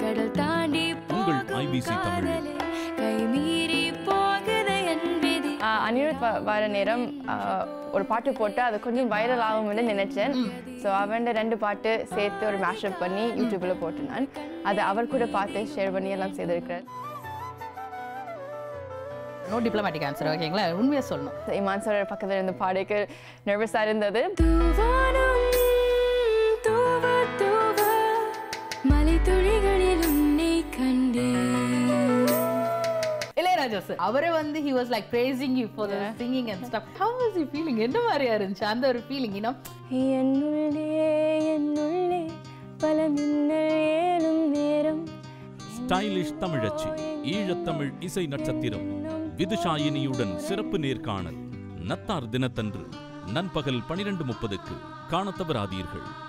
கடல் தாண்டி உங்கள் போகும் IBC தமிழ். காதலே கை மீறி போகுது என் விதி ஆஹ் அனிருத் வ- வர நேரம் ஆஹ் ஒரு பாட்டு போட்டு அது கொஞ்சம் வைரல் ஆகும்னு நினைச்சேன் ஸோ அவன் ரெண்டு பாட்டு சேர்த்து ஒரு மேஷப் பண்ணி யூடியூப்ல போட்டு நான் அதை அவர் கூட பார்த்து ஷேர் பண்ணி எல்லாம் செய்திருக்கிறேன் நோ டிப்ளமேட்டிக் ஆன்சர் ஓகேங்களா உண்மையாக சொல்லணும் இமான் சார் பக்கத்தில் இருந்து பாடிக்க நர்வஸாக இருந்தது தூவானம் தூவ தூவ மலை துளிகளில் உன்னை கண்டேன் இளையராஜா சார் அவரே வந்து he was like praising you for the singing and stuff how was you feeling என்ன மாதிரியா இருந்துச்சு அந்த ஒரு ஃபீலிங் இன்னும் என்னுள்ளே என்னுள்ளே பல மின்னல் ஏழும் நேரம் ஸ்டைலிஷ் தமிழச்சி ஈழத்தமிழ் இசை நட்சத்திரம் விதுஷாயினியுடன் சிறப்பு நேர்காணல் நத்தார் தினத்தன்று நண்பகல் பனிரெண்டு முப்பதுக்கு காணத் தவறாதீர்கள்